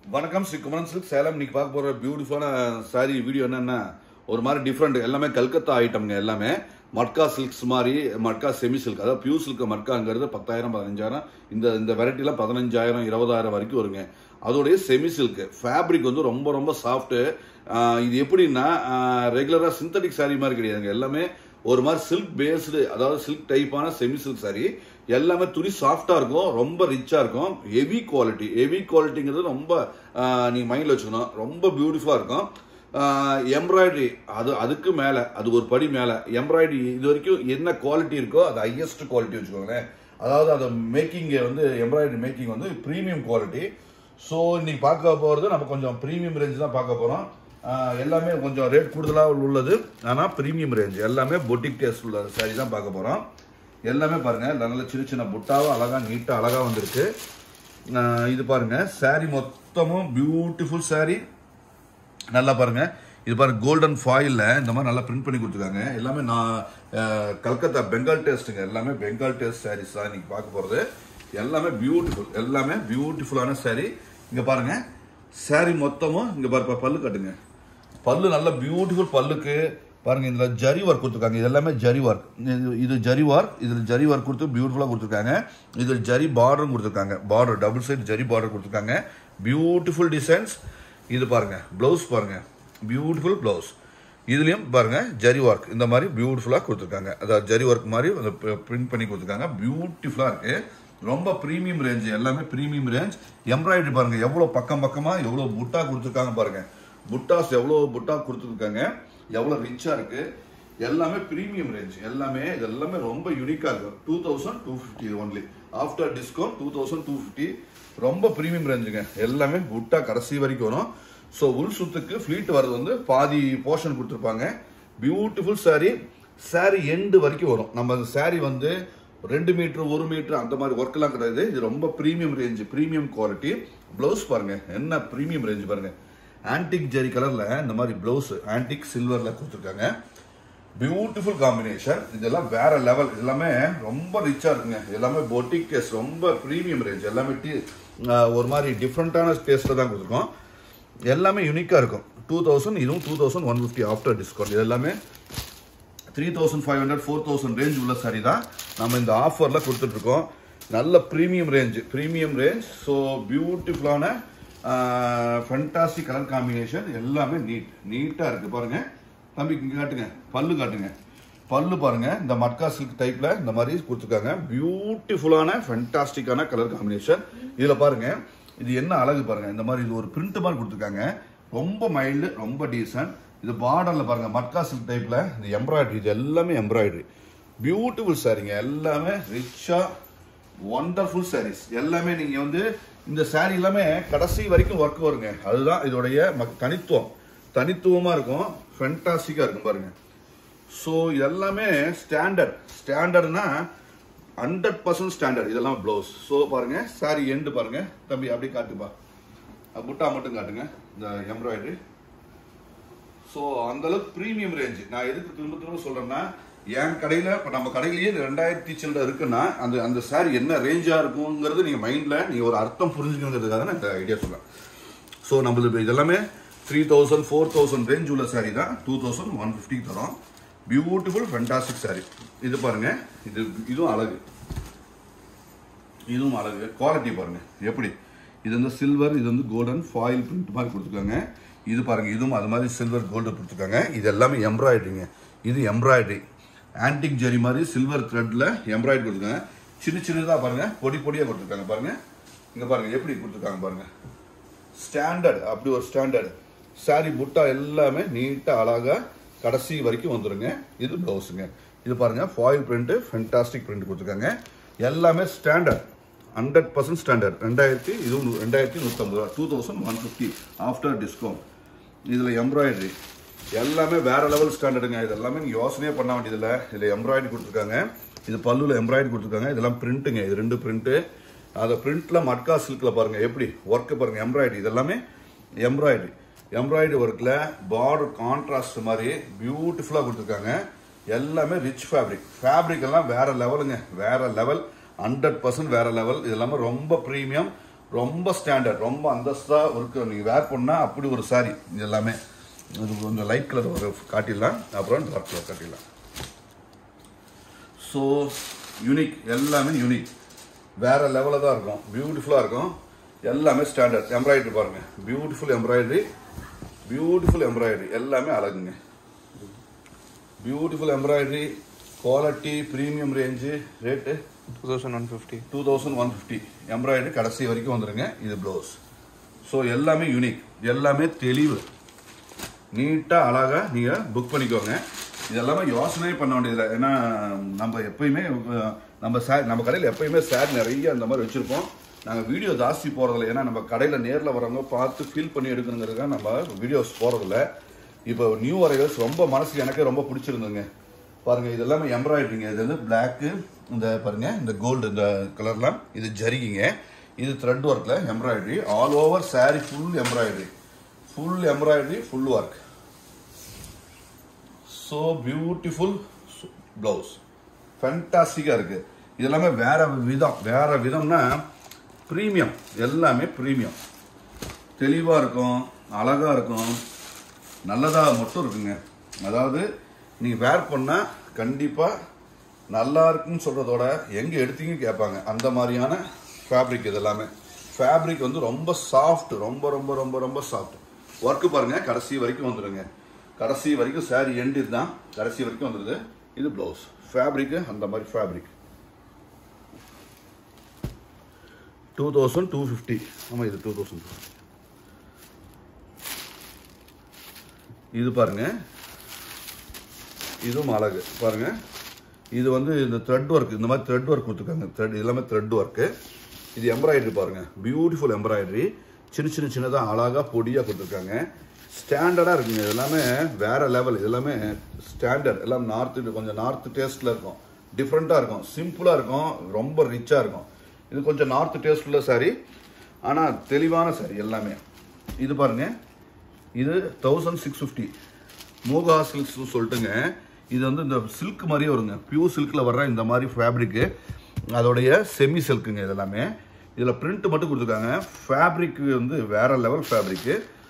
வணக்கம் ஸ்ரீ குமரன் சில்க் சேலம் இன்னைக்கு பார்க்க போற பியூட்டிஃபுல்லான சாரி வீடியோ என்னன்னா ஒரு மாதிரி டிஃப்ரெண்ட் எல்லாமே கல்கத்தா ஐட்டம்ங்க எல்லாமே மட்கா சில்க்ஸ் மாதிரி மட்கா செமி சில்க் அதாவது பியூ சில்க் மட்காங்கிறது பத்தாயிரம் பதினஞ்சாயிரம் இந்த இந்த வெரைட்டிலாம் பதினஞ்சாயிரம் இருபதாயிரம் வரைக்கும் வருங்க அதோடைய செமி சில்க் ஃபேப்ரிக் வந்து ரொம்ப ரொம்ப சாஃப்ட்டு இது எப்படின்னா ரெகுலராக சிந்தட்டிக் saree மாதிரி கிடையாதுங்க எல்லாமே ஒரு மாதிரி சில்க் பேஸ்டு அதாவது சில்க் டைப்பான செமி சில்க் saree எல்லாமே துணி சாஃப்டாக இருக்கும் ரொம்ப ரிச்சாக இருக்கும் ஹெவி குவாலிட்டி ஹெவி குவாலிட்டிங்கிறது ரொம்ப நீங்கள் மைண்டில் வச்சுக்கணும் ரொம்ப பியூட்டிஃபுல்லாக இருக்கும் எம்ப்ராய்டரி அது அதுக்கு மேலே அது ஒரு படி மேலே எம்ப்ராய்டரி இது வரைக்கும் என்ன குவாலிட்டி இருக்கோ அது ஹையஸ்ட் குவாலிட்டி வச்சுக்கோங்களேன் அதாவது அந்த மேக்கிங் வந்து எம்ப்ராய்டரி மேக்கிங் வந்து ப்ரீமியம் குவாலிட்டி ஸோ இன்னைக்கு பார்க்க போகிறது நம்ம கொஞ்சம் ப்ரீமியம் ரேஞ்ச் தான் பார்க்க போகிறோம் எல்லாமே கொஞ்சம் ரேட் கூடுதலாக உள்ளது ஆனால் ப்ரீமியம் ரேஞ்ச் எல்லாமே பொட்டிக் டேஸ்ட் உள்ள சாரி தான் பார்க்க போகிறோம் எல்லாமே பாருங்க நல்ல சின்ன சின்ன புட்டாவும் அழகா நீட்டா அழகா வந்திருக்கு ஆஹ் இது பாருங்க saree மொத்தமும் பியூட்டிஃபுல் saree நல்லா பாருங்க இது பாருங்க கோல்டன் ஃபாயில்ல இந்த மாதிரி நல்லா பிரிண்ட் பண்ணி கொடுத்துருக்காங்க எல்லாமே நான் ஆஹ், கல்கத்தா பெங்கால் டேஸ்ட்டுங்க எல்லாமே பெங்கால் டேஸ்ட் sarees தான் இன்னைக்கு பார்க்க போறது எல்லாமே பியூட்டிஃபுல் எல்லாமே பியூட்டிஃபுல்லான saree இங்க பாருங்க saree மொத்தமும் இங்க பாரு பல்லு கட்டுங்க பல்லு நல்ல பியூட்டிஃபுல் பல்லுக்கு பாருங்க இதுல ஜரி ஒர்க் கொடுத்துருக்காங்க இது எல்லாமே ஜரி ஒர்க் இது ஜரி ஒர்க் இதுல ஜரி ஒர்க் கொடுத்து பியூட்டிஃபுல்லா கொடுத்துருக்காங்க இது ஜரி பார்டரும் கொடுத்துருக்காங்க border double side zari border கொடுத்துருக்காங்க பியூட்டிஃபுல் டிசைன்ஸ் இது பாருங்க பிளவுஸ் பாருங்க பியூட்டிஃபுல் பிளவுஸ் இதுலயும் பாருங்க ஜரி ஒர்க் இந்த மாதிரி பியூட்டிஃபுல்லா கொடுத்துருக்காங்க அதாவது ஜரி ஒர்க் மாதிரி பிரிண்ட் பண்ணி கொடுத்துருக்காங்க பியூட்டிஃபுல்லா இருக்கு ரொம்ப ப்ரீமியம் ரேஞ்ச் எல்லாமே ப்ரீமியம் ரேஞ்ச் எம்ப்ராய்டரி பாருங்க எவ்வளவு பக்கம் பக்கமா எவ்வளவு புட்டா கொடுத்துருக்காங்க பாருங்க புட்டாஸ் எவ்வளவு புட்டா கொடுத்துருக்காங்க எவ்வளவு ரிச்சா இருக்கு எல்லாமே ப்ரீமியம் ரேஞ்ச் எல்லாமே இது எல்லாமே ரொம்ப யூனிக்கா இருக்கும் two thousand two fifty only after discount two thousand two fifty ரொம்ப ப்ரீமியம் ரேஞ்சுங்க எல்லாமே புட்டா கடைசி வரைக்கும் வரும் ஸோ உள் சுத்துக்கு ஃபிளீட் வரது வந்து பாதி போர்ஷன் கொடுத்துருப்பாங்க பியூட்டிஃபுல் saree saree எண்டு வரைக்கும் வரும் நம்ம அந்த saree வந்து ரெண்டு மீட்டர் ஒரு மீட்டர் அந்த மாதிரி ஒர்க்லாம் கிடையாது இது ரொம்ப premium range premium quality blouse பாருங்க என்ன ப்ரீமியம் ரேஞ்ச் பாருங்க ஆன்டிக் ஜெரி கலர்ல இந்த மாதிரி ப்ளவுஸ் ஆன்டிக் சில்வர்ல கொடுத்துருக்காங்க பியூட்டிஃபுல் காம்பினேஷன் இதெல்லாம் வேற லெவல் எல்லாமே ரொம்ப ரிச்சா இருக்குங்க எல்லாமே பொட்டிக் டேஸ்ட் ரொம்ப ப்ரீமியம் ரேஞ்ச் எல்லாமே டீ ஒரு மாதிரி டிஃப்ரெண்டான டேஸ்ட்ல தான் கொடுத்துருக்கோம் எல்லாமே யூனிக்கா இருக்கும் டூ தௌசண்ட் இதுவும் two thousand one fifty after discount இது எல்லாமே three thousand five hundred four thousand range உள்ள சாரி தான் நம்ம இந்த ஆஃபரில் கொடுத்துட்ருக்கோம் நல்ல premium range premium range so பியூட்டிஃபுல்லான ஃபண்டாஸ்டிக் கலர் காம்பினேஷன் எல்லாமே நீட் நீட்டாக இருக்குது பாருங்க தம்பி இங்கே காட்டுங்க பல்லு காட்டுங்க பல்லு பாருங்க இந்த மட்கா சில்க் டைப்ல இந்த மாதிரி கொடுத்துருக்காங்க பியூட்டிஃபுல்லான ஃபண்டாஸ்டிக்கான கலர் காம்பினேஷன் இதில் பாருங்க இது என்ன அழகு பாருங்க இந்த மாதிரி இது ஒரு பிரிண்ட் மாதிரி கொடுத்துருக்காங்க ரொம்ப மைல்டு ரொம்ப டீசன்ட் இது பார்டர்ல பாருங்க மட்கா சில்க் டைப்ல இந்த எம்ப்ராய்டரி இது எல்லாமே எம்ப்ராய்டரி பியூட்டிஃபுல் சாரீங்க எல்லாமே ரிச்சா ஒண்டர்ஃபுல் சாரீஸ் எல்லாமே நீங்க வந்து இந்த சாரீ எல்லாமே கடைசி வரைக்கும் ஒர்க் வருங்க அதுதான் இதோடைய மக்- தனித்துவம் தனித்துவமா இருக்கும் ஃபென்டாஸ்டிக்கா இருக்கும் பாருங்க ஸோ எல்லாமே ஸ்டாண்டர்ட் ஸ்டாண்டர்ட்னா ஹண்ட்ரட் பர்சன்ட் ஸ்டாண்டர்ட் இதெல்லாம் ப்ளவுஸ் ஸோ பாருங்க சாரி எண்டு பாருங்க தம்பி அப்படி காட்டுப்பா அஹ் புட்டா மட்டும் காட்டுங்க இந்த எம்ப்ராய்டரி ஸோ அந்த அளவுக்கு ப்ரீமியம் ரேஞ்ச் நான் எதுக்கு திரும்ப திரும்ப சொல்றேன்னா என் கடையில இப்போ நம்ம கடையிலேயே ரெண்டாயிரத்தி சில்லற இருக்குன்னா அந்த அந்த சாரி என்ன ரேஞ்சா இருக்குங்கிறது நீங்க மைண்ட்ல நீங்க ஒரு அர்த்தம் புரிஞ்சுக்கணுங்கிறதுக்காக நான் இந்த ஐடியா சொல்றேன் ஸோ நம்மளுக்கு இதெல்லாமே three thousand four thousand range உள்ள சாரி தான் டூ தௌசண்ட் ஒன் ஃபிஃப்டி தரோம் பியூட்டிஃபுல் ஃபென்டாஸ்டிக் சாரி இது பாருங்க இது இதுவும் அழகு இதுவும் அழகு குவாலிட்டி பாருங்க எப்படி இது வந்து சில்வர் இது வந்து கோல்டன் ஃபாயில் பிரிண்ட் மாதிரி கொடுத்துருக்காங்க இது பாருங்க இதுவும் அது மாதிரி சில்வர் கோல்டு கொடுத்துருக்காங்க இது எல்லாமே எம்ப்ராய்டரிங்க இது எம்ப்ராய்டரி ஆன்டிக் ஜெரி மாதிரி சில்வர் த்ரெட்ல எம்ப்ராய்டரி கொடுத்துருக்காங்க சின்ன சின்னதாக பாருங்க பொடி பொடியாக கொடுத்துருக்காங்க பாருங்க இங்க பாருங்க எப்படி கொடுத்துருக்காங்க பாருங்க ஸ்டாண்டர்ட் அப்படி ஒரு ஸ்டாண்டர்ட் சாரி புட்டா எல்லாமே நீட்டா அழகா கடைசி வரைக்கும் வந்துருங்க இது பிளவுஸுங்க இது பாருங்க ஃபாயில் பிரிண்ட் ஃபென்டாஸ்டிக் பிரிண்ட் கொடுத்துருக்காங்க எல்லாமே ஸ்டாண்டர்ட் ஹண்ட்ரட் பர்சன்ட் ஸ்டாண்டர்ட் ரெண்டாயிரத்தி இதுவும் ரெண்டாயிரத்தி நூற்றம்பது ரூபா two thousand one fifty after discount இதில் எம்ப்ராய்டரி எல்லாமே வேற லெவல் ஸ்டாண்டர்டுங்க இது எல்லாமே நீங்கள் யோசனையே பண்ண வேண்டியதில்லை இதில் எம்ப்ராய்டரி கொடுத்துருக்காங்க இது பல்லுல எம்ப்ராய்டரி கொடுத்துருக்காங்க இதெல்லாம் பிரிண்ட்டுங்க இது ரெண்டு பிரிண்ட்டு அதை பிரிண்ட்ல மட்கா சில்க்ல பாருங்க எப்படி ஒர்க் பாருங்க எம்ப்ராய்டரி இது எல்லாமே எம்ப்ராய்டரி எம்ப்ராய்டரி ஒர்க்ல பார்டர் கான்ட்ராஸ்ட் மாதிரி பியூட்டிஃபுல்லா கொடுத்துருக்காங்க எல்லாமே ரிச் ஃபேப்ரிக் ஃபேப்ரிக் எல்லாம் வேற லெவலுங்க வேற லெவல் ஹண்ட்ரட் பர்சன்ட் வேற லெவல் இது எல்லாமே ரொம்ப ப்ரீமியம் ரொம்ப ஸ்டாண்டர்ட் ரொம்ப அந்தஸ்தா இருக்கு நீங்க வேர் பண்ணா அப்படி ஒரு சாரி இது எல்லாமே இது கொஞ்சம் லைட் கலர் ஒரு காட்டிடலாம் அப்புறம் டார்க் கலர் காட்டிடலாம் ஸோ யூனிக் எல்லாமே யூனிக் வேற லெவலில் தான் இருக்கும் பியூட்டிஃபுல்லாக இருக்கும் எல்லாமே ஸ்டாண்டர்ட் எம்ப்ராய்டரி பாருங்க பியூட்டிஃபுல் எம்ப்ராய்டரி பியூட்டிஃபுல் எம்ப்ராய்டரி எல்லாமே அழகுங்க beautiful embroidery quality premium range rate two thousand one fifty two thousand one fifty embroidery கடைசி வரைக்கும் வந்துருங்க இது ப்ளவுஸ் ஸோ எல்லாமே யூனிக் எல்லாமே தெளிவு நீட்டாக அழகாக நீங்கள் புக் பண்ணிக்கோங்க இதெல்லாமே யோசனையே பண்ண வேண்டியதில்லை ஏன்னா நம்ம எப்பயுமே அஹ், நம்ம சே நம்ம கடையில் எப்பயுமே சேர் நிறைய அந்த மாதிரி வச்சுருப்போம் நாங்கள் வீடியோ ஜாஸ்தி போகிறதில்ல ஏன்னா நம்ம கடையில் நேரில் வரவங்க பார்த்து ஃபீல் பண்ணி எடுக்கணுங்கிறதுக்காக நம்ம வீடியோஸ் போகிறதில்ல இப்போ நியூ அரைவல்ஸ் ரொம்ப மனசுக்கு எனக்கே ரொம்ப பிடிச்சிருந்துங்க பாருங்க இது எல்லாமே எம்ப்ராய்டரிங்க இது வந்து பிளாக்கு இந்த பாருங்க இந்த கோல்டு இந்த கலர்லாம் இது ஜரிகிங்க இது த்ரெட் ஒர்க்ல embroidery all over saree full embroidery full embroidery full work so beautiful blouse ஃபேண்டாஸ்டிக்காக இருக்கு இது எல்லாமே வேற விதம் வேற விதம்னா ப்ரீமியம் எல்லாமே ப்ரீமியம் தெளிவாக இருக்கும் அழகாக இருக்கும் நல்லதாக மட்டும் இருக்குங்க அதாவது நீங்கள் வேர் பண்ணால் கண்டிப்பாக நல்லா இருக்குன்னு சொல்கிறதோட எங்கே எடுத்தீங்க கேட்பாங்க அந்த மாதிரியான ஃபேப்ரிக் இது எல்லாமே ஃபேப்ரிக் வந்து ரொம்ப சாஃப்ட் ரொம்ப ரொம்ப ரொம்ப ரொம்ப சாஃப்ட் ஒர்க்கு பாருங்க கடைசி வரைக்கும் வந்துடுங்க கடைசி வரைக்கும் சாரி எண்டு இதுதான் கடைசி வரைக்கும் வந்துடுது இது ப்ளவுஸ் ஃபேப்ரிக்கு அந்த மாதிரி fabric two thousand two fifty ஆமாம் இது டூ தௌசண்ட் இது பாருங்க இதுவும் அழகு பாருங்க இது வந்து இந்த த்ரெட் ஒர்க் இந்த மாதிரி த்ரெட் ஒர்க் கொடுத்துருக்காங்க த்ரெட் எல்லாமே த்ரெட் ஒர்க்கு இது எம்ப்ராய்டரி பாருங்க பியூட்டிஃபுல் எம்ப்ராய்டரி சின்ன சின்ன சின்னதாக அழகாக பொடியாக கொடுத்துருக்காங்க ஸ்டாண்டர்டாக இருக்குங்க இது எல்லாமே வேற லெவல் இது எல்லாமே ஸ்டாண்டர்ட் எல்லாம் நார்த்து கொஞ்சம் நார்த் டேஸ்ட்டில் இருக்கும் டிஃப்ரெண்ட்டாக இருக்கும் சிம்பிளாக இருக்கும் ரொம்ப ரிச்சாக இருக்கும் இது கொஞ்சம் நார்த் டேஸ்ட் உள்ள சாரி ஆனால் தெளிவான சாரி எல்லாமே இது பாருங்க இது thousand six fifty Muga silks சொல்லிட்டுங்க இது வந்து இந்த சில்க் மாதிரியே வருங்க பியூர் சில்கில் வர்ற இந்த மாதிரி ஃபேப்ரிக்கு அதோடைய செமி சில்க்குங்க இது எல்லாமே இதில் பிரிண்ட் மட்டும் கொடுத்துருக்காங்க ஃபேப்ரிக் வந்து வேற லெவல் ஃபேப்ரிக்கு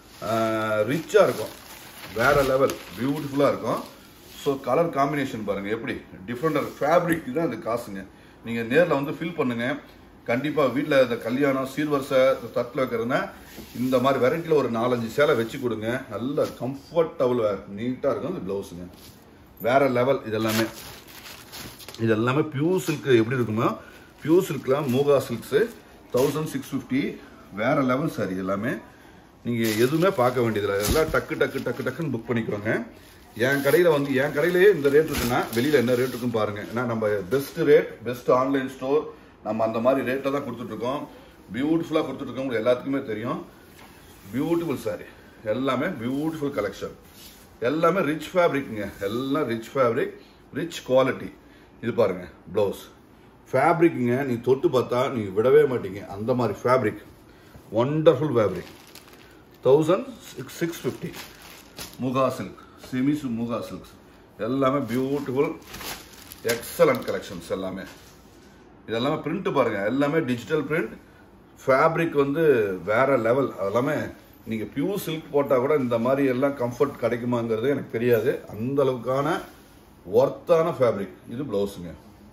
ரிச்சாக இருக்கும் வேற லெவல் பியூட்டிஃபுல்லாக இருக்கும் ஸோ கலர் காம்பினேஷன் பாருங்க எப்படி டிஃப்ரெண்ட் ஃபேப்ரிக் தான் அது காசுங்க நீங்கள் நேரில் வந்து ஃபில் பண்ணுங்க கண்டிப்பாக வீட்டில் இந்த கல்யாணம் சீர்வரிசை தட்டில் வைக்கிறதுனா இந்த மாதிரி வெரைட்டியில் ஒரு நாலஞ்சு சேலை வச்சு கொடுங்க நல்ல கம்ஃபர்டபுள் நீட்டாக இருக்கும் இந்த ப்ளவுஸுங்க வேற லெவல் இதெல்லாமே இது எல்லாமே பியூர் சில்க் எப்படி இருக்குமோ பியூர் சில்க்லாம் Muga silks thousand six fifty வேற லெவல் சாரி எல்லாமே நீங்கள் எதுவுமே பார்க்க வேண்டியதில்லை எல்லாம் டக்கு டக்கு டக்கு டக்குன்னு புக் பண்ணிக்கிறோங்க என் கடையில் வந்து என் கடையிலேயே இந்த ரேட் இருக்குன்னா வெளியில் என்ன ரேட் இருக்குன்னு பாருங்க ஏன்னா நம்ம best rate best online store நம்ம அந்த மாதிரி ரேட்டில் தான் கொடுத்துட்ருக்கோம் பியூட்டிஃபுல்லாக கொடுத்துட்ருக்கோம் உங்களுக்கு எல்லாத்துக்குமே தெரியும் பியூட்டிஃபுல் saree எல்லாமே பியூட்டிஃபுல் கலெக்ஷன் எல்லாமே ரிச் ஃபேப்ரிக்ங்க எல்லாம் ரிச் ஃபேப்ரிக் ரிச் குவாலிட்டி இது பாருங்க ப்ளவுஸ் ஃபேப்ரிக்ங்க நீ தொட்டு பார்த்தா நீங்க விடவே மாட்டீங்க அந்த மாதிரி fabric wonderful fabric thousand six six fifty Muga silk செமிசு முகா சில்க்ஸ் எல்லாமே பியூட்டிஃபுல் எக்ஸலண்ட் கலெக்ஷன்ஸ் எல்லாமே இதெல்லாமே பிரிண்ட் பாருங்க எல்லாமே டிஜிட்டல் பிரிண்ட் ஃபேப்ரிக் வந்து வேற லெவல் அதெல்லாமே நீங்க பியூர் சில்க் போட்டா கூட இந்த மாதிரி எல்லாம் கம்ஃபர்ட் கிடைக்குமாங்கிறது எனக்கு தெரியாது அந்த அளவுக்கான ஒர்த்தான ஃபேப்ரிக் இது பிளவுஸுங்க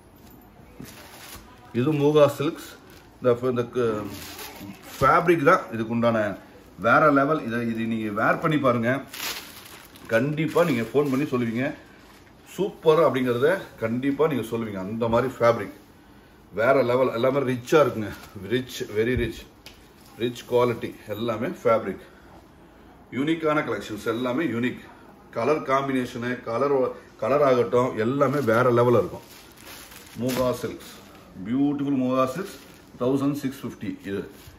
இது மூகா சில்க்ஸ் இந்த இந்த ஃபேப்ரிக் தான் இதுக்கு உண்டான வேற லெவல் இதை இது நீங்க வேர் பண்ணி பாருங்க கண்டிப்பா நீங்க ஃபோன் பண்ணி சொல்லுவீங்க சூப்பர் அப்படிங்கிறத கண்டிப்பா நீங்க சொல்லுவீங்க அந்த மாதிரி ஃபேப்ரிக் வேற லெவல் எல்லாமே ரிச்சா இருக்குங்க rich very rich rich quality எல்லாமே ஃபேப்ரிக் யூனிக்கான கலெக்ஷன்ஸ் எல்லாமே unique colour combination colour colour ஆகட்டும் எல்லாமே வேற லெவலில் இருக்கும் Muga silks beautiful Muga silks thousand six fifty இது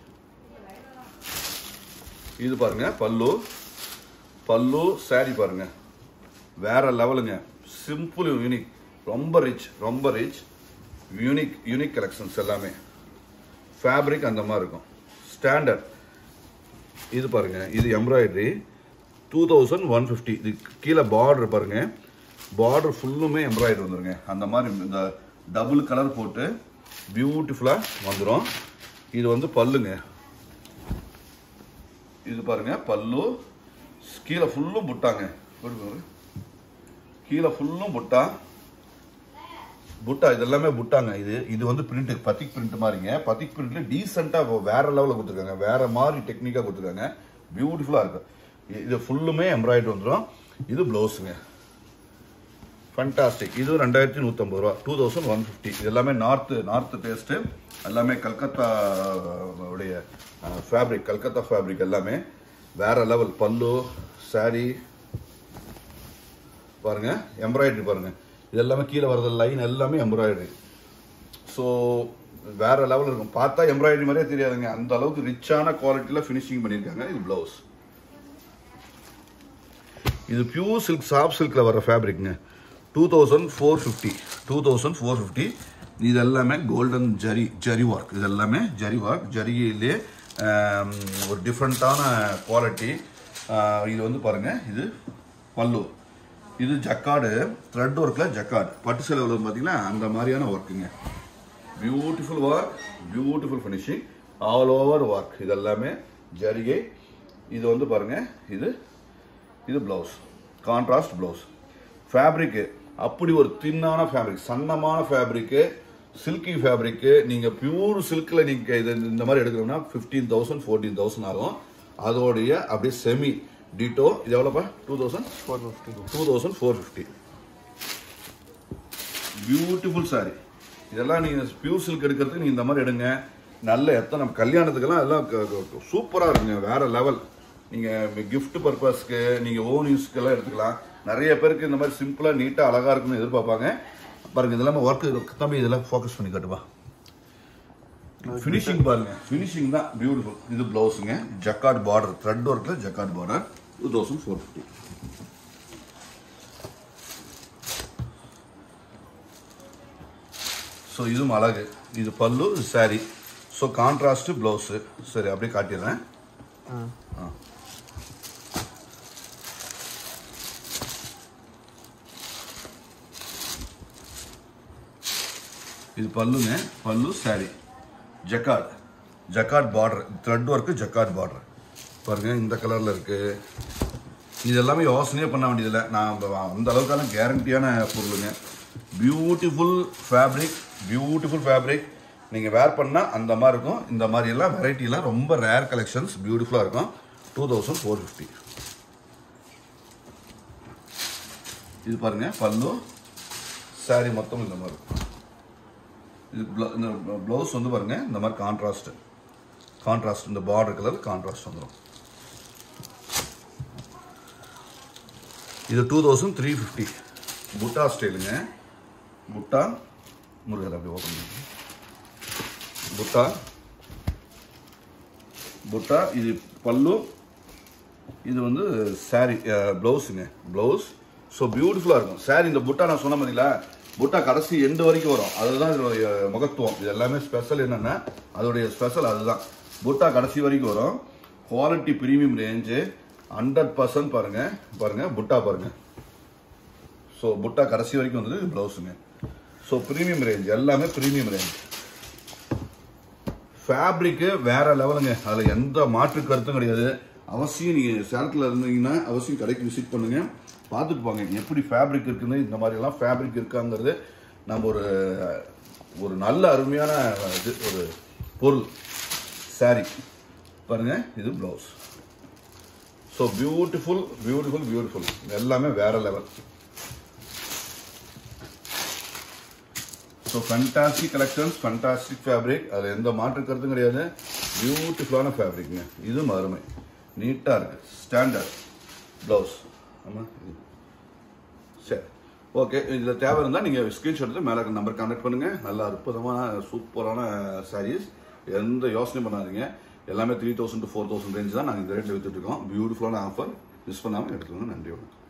இது பாருங்க பல்லு பல்லு saree பாருங்க வேற லெவலுங்க சிம்பிள் யூனிக் ரொம்ப ரிச் ரொம்ப ரிச் யூனிக் யூனிக் கலெக்ஷன்ஸ் எல்லாமே ஃபேப்ரிக் அந்த மாதிரி இருக்கும் ஸ்டாண்டர்ட் இது பாருங்க இது embroidery two thousand one fifty இது கீழே பார்டர் பாருங்க பார்டர் ஃபுல்லுமே எம்ப்ராய்டரி வந்துருங்க அந்த மாதிரி இந்த டபுள் கலர் போட்டு பியூட்டிஃபுல்லாக வந்துடும் இது வந்து பல்லுங்க இது பாருங்க பல்லு கீழே ஃபுல்லும் புட்டாங்க பாரு, பாரு. கீழே ஃபுல்லும் புட்டா புட்டா இது எல்லாமே புட்டாங்க இது இது வந்து பிரிண்ட் பத்திக் பிரிண்ட் மாதிரிங்க பத்திக் பிரிண்ட்ல டீசெண்டா வேற லெவலில் கொடுத்துருக்காங்க வேற மாதிரி டெக்னிக்கா கொடுத்துருக்காங்க பியூட்டிஃபுல்லா இருக்கு இ- இது ஃபுல்லுமே எம்ப்ராய்டரி வந்துடும் இது பிளவுஸுங்க ஃபண்டாஸ்டிக் இது ரெண்டாயிரத்தி நூற்றம்பது ரூபா டூ தௌசண்ட் ஒன் ஃபிஃப்டி இது எல்லாமே நார்த்து நார்த்து டேஸ்ட்டு எல்லாமே கல்கத்தா உடைய ஃபேப்ரிக் கல்கத்தா ஃபேப்ரிக் எல்லாமே வேற லெவல் பல்லு saree பாருங்க எம்ப்ராய்டரி பாருங்க இது எல்லாமே கீழே வர்றது லைன் எல்லாமே எம்ப்ராய்டரி ஸோ வேற லெவல் இருக்கும் பார்த்தா எம்ப்ராய்டரி மாதிரியே தெரியாதுங்க அந்த அளவுக்கு ரிச்சான குவாலிட்டியில் ஃபினிஷிங் பண்ணியிருக்காங்க இது ப்ளவுஸ் இது பியூர் சில்க் சாஃப்ட் சில்கில் வர ஃபேப்ரிக்ங்க two thousand four fifty two thousand four fifty இது எல்லாமே கோல்டன் ஜரி ஜரி ஒர்க் இது எல்லாமே ஜரி ஒர்க் ஜரியிலே ஆம், ஒரு டிஃப்ரெண்ட்டான குவாலிட்டி இது வந்து பாருங்க இது பல்லு இது ஜக்காடு த்ரெட் ஒர்க்கில் ஜக்காடு பட்டு செலவில் பார்த்தீங்கன்னா அந்த மாதிரியான ஒர்க்குங்க beautiful work beautiful finishing all over work இது எல்லாமே ஜரிகை இது வந்து பாருங்க இது இது ப்ளவுஸ் கான்ட்ராஸ்ட் ப்ளவுஸ் ஃபேப்ரிக்கு அப்படி ஒரு தின்னான ஃபேப்ரிக் சன்னமான ஃபேப்ரிக்கு சில்கி ஃபேப்ரிக்கு நீங்கள் பியூர் சில்கில் நீங்கள் இது இந்த மாதிரி எடுக்கணும்னா ஃபிஃப்டீன் தௌசண்ட் ஃபோர்டீன் தௌசண்ட் ஆகும் அதோடைய அப்படியே செமி டிட்டோ இது எவ்வளோப்பா two thousand four fifty two thousand four fifty beautiful saree இதெல்லாம் நீங்கள் பியூர் சில்க் எடுக்கிறதுக்கு நீங்கள் இந்த மாதிரி எடுங்க நல்ல எத்தனை கல்யாணத்துக்கெல்லாம் எல்லாம் சூப்பராக இருக்குங்க வேற லெவல் நீங்கள் gift பர்பஸ்க்கு நீங்கள் ஓன் யூஸ்க்கெல்லாம் எடுத்துக்கலாம் நிறைய பேருக்கு இந்த மாதிரி சிம்பிளாக நீட்டாக அழகாக இருக்குன்னு எதிர்பார்ப்பாங்க பாருங்க இதெல்லாம் ஒர்க்கு தம்பி இதெல்லாம் ஃபோக்கஸ் பண்ணி காட்டுப்பா ஃபினிஷிங் பாருங்க ஃபினிஷிங் தான் பியூட்டிஃபுல் இது பிளவுஸுங்க ஜக்கார்ட் பார்டர் த்ரெட் ஒர்க்கில் jacquard border two thousand four fifty so இதுவும் அழகு இது பல்லு இது saree ஸோ கான்ட்ராஸ்ட் ப்ளவுஸு சரி அப்படியே காட்டிடுறேன் ஆ ஆ இது பல்லுங்க pallu saree jacquard jacquard border thread work jacquard border பாருங்க இந்த கலர்ல இருக்கு இது எல்லாமே யோசனையே பண்ண வேண்டியதில்லை நான் அந்த- அந்த அளவுக்கான கேரண்டியான பொருளுங்க பியூட்டிஃபுல் ஃபேப்ரிக் பியூட்டிஃபுல் ஃபேப்ரிக் நீங்கள் வேர் பண்ணால் அந்த மாதிரி இருக்கும் இந்த மாதிரி எல்லாம் வெரைட்டிலாம் ரொம்ப ரேர் கலெக்ஷன்ஸ் பியூட்டிஃபுல்லாக இருக்கும் டூ தௌசண்ட் ஃபோர் ஃபிஃப்டி இது பாருங்க பல்லு saree மொத்தம் இந்த மாதிரி இருக்கும் இது blo- இந்த ப்ளவுஸ் வந்து பாருங்க இந்த மாதிரி கான்ட்ராஸ்ட் கான்ட்ராஸ்ட் இந்த பார்டர் கலர் கான்ட்ராஸ்ட் வந்துடும் இது டூ தௌசண்ட் த்ரீ ஃபிஃப்டி புட்டா ஸ்டைலுங்க புட்டா முருகர் அப்படி ஓப்பன் பண்ணி புட்டா புட்டா இது பல்லு இது வந்து saree ப்ளவுஸுங்க ப்ளவுஸ் ஸோ பியூட்டிஃபுல்லாக இருக்கும் saree இந்த புட்டா நான் சொன்ன மாதிரிங்களா புட்டா கடைசி எண்டு வரைக்கும் வரும் அதுதான் இதோடைய முகத்துவம் இது எல்லாமே ஸ்பெஷல் என்னென்னா அதோடைய ஸ்பெஷல் அதுதான் புட்டா கடைசி வரைக்கும் வரும் quality premium range hundred percent பாருங்க பாருங்க புட்டா பாருங்க ஸோ புட்டா கடைசி வரைக்கும் வந்தது ப்ளவுஸுங்க ஸோ ப்ரீமியம் ரேஞ்ச் எல்லாமே ப்ரீமியம் ரேஞ்ச் ஃபேப்ரிக்கு வேற லெவலுங்க அதில் எந்த மாற்று கருத்தும் கிடையாது அவசியம் நீங்கள் சேலத்தில் இருந்தீங்கன்னா அவசியம் கடைக்கு விசிட் பண்ணுங்க பார்த்துட்டு போங்க எப்படி ஃபேப்ரிக் இருக்குன்னு இந்த மாதிரிலாம் ஃபேப்ரிக் இருக்காங்கிறது நம்ம ஒரு ஒரு நல்ல அருமையான இது ஒரு பொருள் saree பாருங்க இது blouse so beautiful beautiful beautiful எல்லாமே வேற level so fantastic collections fantastic fabric அதில் எந்த மாற்று கருத்தும் கிடையாது பியூட்டிஃபுல்லான ஃபேப்ரிக்ங்க இதுவும் அருமை நீட்டாக இருக்கு ஸ்டாண்டர்ட் ப்ளவுஸ் ஆமாம் சரி ஓகே இதில் தேவை இருந்தால் நீங்கள் ஸ்க்ரீன்ஷாட் எடுத்து மேலே நம்பர் கான்டாக்ட் பண்ணுங்கள் நல்ல அற்புதமான சூப்பரான சாரீஸ் எந்த யோசனையும் பண்ணாதீங்க எல்லாமே three thousand to four thousand range தான் நாங்கள் இந்த ரேட்டில் வித்துட்டு இருக்கோம் பியூட்டிஃபுல்லான ஆஃபர் மிஸ் பண்ணாமல் எடுத்துக்கோங்க நன்றி வணக்கம்